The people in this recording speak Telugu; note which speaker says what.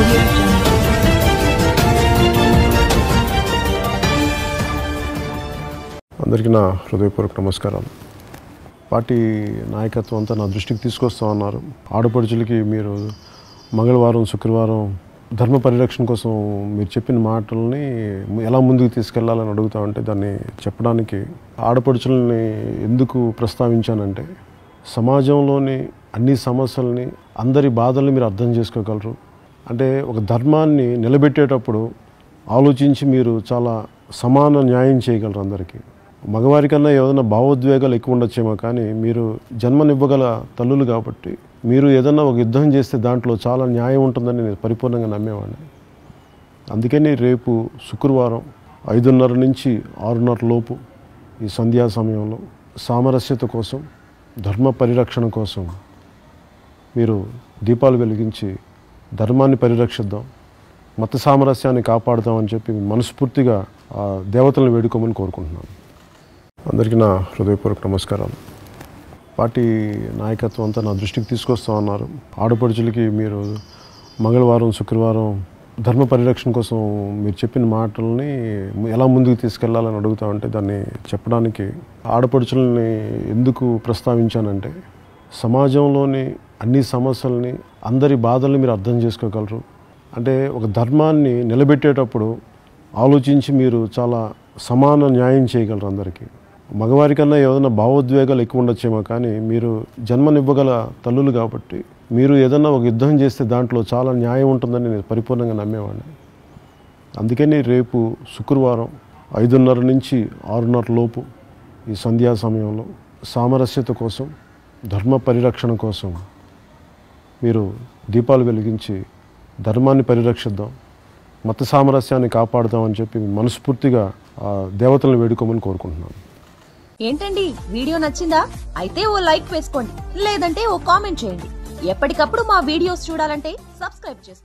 Speaker 1: audio jungle.
Speaker 2: అందరికీ నా హృదయపూర్వక నమస్కారాలు పార్టీ నాయకత్వం అంతా నా దృష్టికి తీసుకొస్తా ఉన్నారు ఆడపడుచులకి మీరు మంగళవారం శుక్రవారం ధర్మ పరిరక్షణ కోసం మీరు చెప్పిన మాటల్ని ఎలా ముందుకు తీసుకెళ్లాలని అడుగుతా ఉంటే దాన్ని చెప్పడానికి ఆడపడుచుల్ని ఎందుకు ప్రస్తావించానంటే సమాజంలోని అన్ని సమస్యల్ని అందరి బాధల్ని మీరు అర్థం చేసుకోగలరు అంటే ఒక ధర్మాన్ని నిలబెట్టేటప్పుడు ఆలోచించి మీరు చాలా సమాన న్యాయం చేయగలరు అందరికీ మగవారి కన్నా ఏదైనా భావోద్వేగాలు ఎక్కువ ఉండొచ్చేమో కానీ మీరు జన్మనివ్వగల తల్లులు కాబట్టి మీరు ఏదైనా ఒక యుద్ధం చేస్తే దాంట్లో చాలా న్యాయం ఉంటుందని నేను పరిపూర్ణంగా నమ్మేవాడిని అందుకని రేపు శుక్రవారం ఐదున్నర నుంచి ఆరున్నర లోపు ఈ సంధ్యా సమయంలో సామరస్యత కోసం ధర్మ పరిరక్షణ కోసం మీరు దీపాలు వెలిగించి ధర్మాన్ని పరిరక్షిద్దాం మత సామరస్యాన్ని కాపాడుదామని చెప్పి మనస్ఫూర్తిగా ఆ దేవతలను వేడుకోమని కోరుకుంటున్నాను అందరికీ నా హృదయపూర్వక నమస్కారాలు పార్టీ నాయకత్వం అంతా నా దృష్టికి తీసుకొస్తా ఉన్నారు ఆడపడుచులకి మీరు మంగళవారం శుక్రవారం ధర్మ పరిరక్షణ కోసం మీరు చెప్పిన మాటల్ని ఎలా ముందుకు తీసుకెళ్లాలని అడుగుతా ఉంటే దాన్ని చెప్పడానికి ఆడపడుచుల్ని ఎందుకు ప్రస్తావించానంటే సమాజంలోని అన్ని సమస్యల్ని అందరి బాధల్ని మీరు అర్థం చేసుకోగలరు అంటే ఒక ధర్మాన్ని నిలబెట్టేటప్పుడు ఆలోచించి మీరు చాలా సమాన న్యాయం చేయగలరు అందరికీ మగవారి కన్నా ఏదైనా భావోద్వేగాలు ఎక్కువ ఉండొచ్చేమో కానీ మీరు జన్మనివ్వగల తల్లులు కాబట్టి మీరు ఏదైనా ఒక యుద్ధం చేస్తే దాంట్లో చాలా న్యాయం ఉంటుందని నేను పరిపూర్ణంగా నమ్మేవాడిని అందుకని రేపు శుక్రవారం ఐదున్నర నుంచి ఆరున్నర లోపు ఈ సంధ్యా సమయంలో సామరస్యత కోసం ధర్మ పరిరక్షణ కోసం మీరు దీపాలు వెలిగించి ధర్మాన్ని పరిరక్షిద్దాం మత సామరస్యాన్ని కాపాడుదామని చెప్పి మనస్ఫూర్తిగా ఆ దేవతలను వేడుకోమని కోరుకుంటున్నాను
Speaker 3: ఏంటండి వీడియో నచ్చిందా అయితే ఓ లైక్ వేసుకోండి లేదంటే ఓ కామెంట్ చేయండి ఎప్పటికప్పుడు మా వీడియోస్ చూడాలంటే సబ్స్క్రైబ్ చేసుకోండి